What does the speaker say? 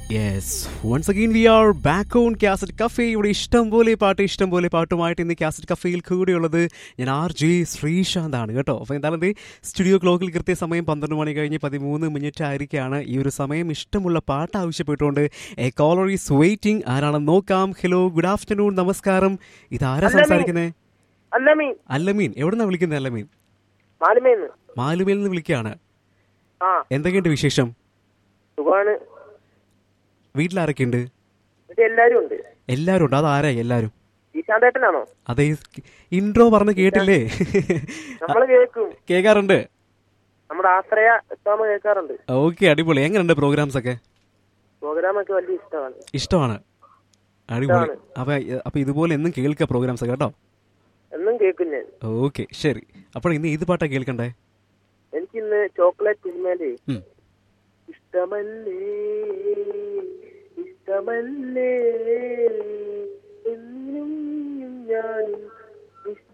Yes once again we are back on cassette cafe ഇവിടെ ഇഷ്ടം പോലെ പാട്ട് ഇഷ്ടം പോലെ പാട്ടുമായിട്ട് ഇന്ന് കാസറ്റ് കഫേയിൽ കൂടെയുള്ളത് ഞാൻ ആർ ജെ ശ്രീശാന്ത് ആണ് കേട്ടോ അപ്പോൾ എന്തായാലും ദേ സ്റ്റുഡിയോ ക്ലോക്കിൽ കൃത്യസമയം പന്ത്രണ്ട് മണി കഴിഞ്ഞ് പതിമൂന്ന് മിനിറ്റ് ആയിരിക്കുകയാണ് ഈ ഒരു സമയം ഇഷ്ടമുള്ള പാട്ട് ആവശ്യപ്പെട്ടുകൊണ്ട് എ കോളർ ഈസ് വെയിറ്റിംഗ് ആരാണെന്ന് നോക്കാം ഹലോ ഗുഡ് ആഫ്റ്റർനൂൺ നമസ്കാരം ഇതാരാ അല്ലമീൻ. സംസാരിക്കുന്നത് അല്ലമീൻ അല്ലമീൻ എവിടുന്നാ വിളിക്കുന്നത് അല്ലമീൻ മാലുമേന്ന് മാലുമേൽ നിന്ന് വിളിക്കുകയാണ് ആ എന്തൊക്കെയുണ്ട് വിശേഷം സുഖമാണ് വീട്ടിലാരൊക്കെയുണ്ട് ഇവിടെ എല്ലാരും ഉണ്ട് എല്ലാവരും ഉണ്ട് അതാരാ എല്ലാവരും ഈശാന്തേട്ടനാണോ അതെ ഇൻട്രോ പറഞ്ഞ് കേട്ടില്ലേ നമ്മള് കേൾക്കും കേൾക്കാറുണ്ട് നമ്മുടെ ആശ്രയ എക്സാം കേൾക്കാറുണ്ട് ഓക്കെ അടിപൊളി എങ്ങനെയുണ്ട് പ്രോഗ്രാംസ് ഒക്കെ പ്രോഗ്രാം ഒക്കെ വലിയ ഇഷ്ടമാണ് ഇഷ്ടമാണ് അടിപൊളി ഇഷ്ടമാണ്. അപ്പൊ അപ്പൊ ഇതുപോലെ എന്നും കേൾക്കുക പ്രോഗ്രാംസ് ഒക്കെ കേട്ടോ എന്നും കേൾക്കും ഞാൻ ഓക്കെ ശരി അപ്പോൾ ഇന്ന് ഏത് പാട്ടാ കേൾക്കണ്ടേ എനിക്കിന്ന് ചോക്ലേറ്റ് സിനിമയില് ഉം. ഇഷ്ടമല്ലേ ഇഷ്ടമല്ലേ എന്നും ഞാനും